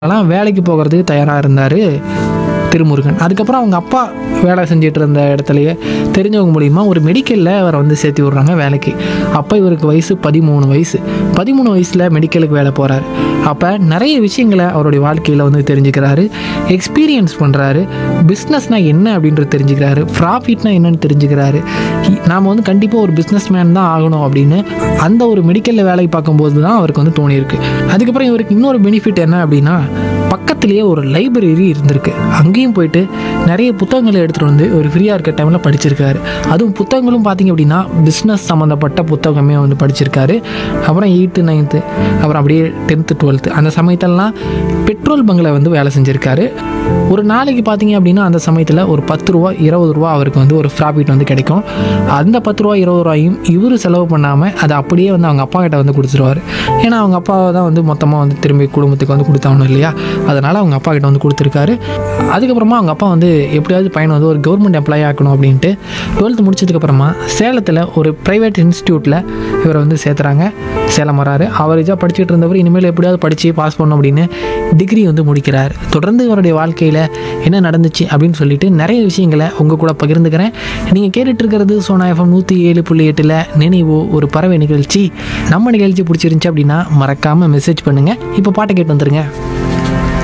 ஆனால் வேலைக்கு போகிறதுக்கு தயாராக இருந்தார் திருமுருகன் அதுக்கப்புறம் அவங்க அப்பா வேலை செஞ்சுட்டு இருந்த இடத்துலையே தெரிஞ்சவங்க மூலிமா ஒரு மெடிக்கலில் அவரை வந்து சேர்த்து விட்றாங்க வேலைக்கு அப்போ இவருக்கு வயசு பதிமூணு வயசு பதிமூணு வயசில் மெடிக்கலுக்கு வேலை போகிறாரு அப்போ நிறைய விஷயங்களை அவருடைய வாழ்க்கையில் வந்து தெரிஞ்சுக்கிறாரு எக்ஸ்பீரியன்ஸ் பண்ணுறாரு பிஸ்னஸ்னால் என்ன அப்படின்றது தெரிஞ்சுக்கிறாரு ப்ராஃபிட்னா என்னன்னு தெரிஞ்சுக்கிறாரு நாம் வந்து கண்டிப்பாக ஒரு பிஸ்னஸ் மேன் தான் ஆகணும் அப்படின்னு அந்த ஒரு மெடிக்கலில் வேலை பார்க்கும்போது தான் அவருக்கு வந்து தோணியிருக்கு அதுக்கப்புறம் இவருக்கு இன்னொரு பெனிஃபிட் என்ன அப்படின்னா பக்கத்துலேயே ஒரு லைப்ரரி இருந்திருக்கு அங்கேயும் போயிட்டு நிறைய புத்தகங்களை எடுத்துகிட்டு வந்து ஒரு ஃப்ரீயாக இருக்க டைமில் படிச்சிருக்காரு அதுவும் புத்தகங்களும் பார்த்தீங்க அப்படின்னா பிஸ்னஸ் சம்மந்தப்பட்ட புத்தகமே வந்து படிச்சிருக்காரு அப்புறம் எயித்து நைன்த்து அப்புறம் அப்படியே டென்த்து டுவெல்த்து அந்த சமயத்திலலாம் பெட்ரோல் பங்கில் வந்து வேலை செஞ்சுருக்காரு ஒரு நாளைக்கு பார்த்தீங்க அப்படின்னா அந்த சமயத்தில் ஒரு பத்து ரூபா இருபது ரூபா அவருக்கு வந்து ஒரு ப்ராஃபிட் வந்து கிடைக்கும் அந்த பத்து ரூபா இருபது ரூபாயும் இவர் செலவு பண்ணாமல் அதை அப்படியே வந்து அவங்க அப்பா கிட்ட வந்து கொடுத்துருவாரு ஏன்னா அவங்க அப்பாவை தான் வந்து மொத்தமாக வந்து திரும்பி குடும்பத்துக்கு வந்து கொடுத்தாகணும் இல்லையா அதனால் அவங்க அப்பா கிட்ட வந்து கொடுத்துருக்காரு அதுக்கப்புறமா அவங்க அப்பா வந்து எப்படியாவது பையனை வந்து ஒரு கவர்மெண்ட் எம்ப்ளாயி ஆக்கணும் அப்படின்ட்டு டுவெல்த்து முடிச்சதுக்கப்புறமா சேலத்தில் ஒரு ப்ரைவேட் இன்ஸ்டியூட்டில் இவரை வந்து சேர்த்துறாங்க சேலம் வராரு அவரேஜாக படிச்சுட்டு இருந்தவர் இனிமேல் எப்படியாவது படித்து பாஸ் பண்ணணும் அப்படின்னு டிகிரி வந்து முடிக்கிறார் தொடர்ந்து இவருடைய வாழ்க்கையில் என்ன நடந்துச்சு அப்படின்னு சொல்லிட்டு நிறைய விஷயங்களை உங்கள் கூட பகிர்ந்துக்கிறேன் நீங்கள் கேட்டுட்டு இருக்கிறது சோனா எஃப்எம் நூற்றி ஏழு புள்ளி எட்டில் நினைவோ ஒரு பறவை நிகழ்ச்சி நம்ம நிகழ்ச்சி பிடிச்சிருந்துச்சி அப்படின்னா மறக்காமல் மெசேஜ் பண்ணுங்கள் இப்போ பாட்டை கேட்டு வந்துருங்க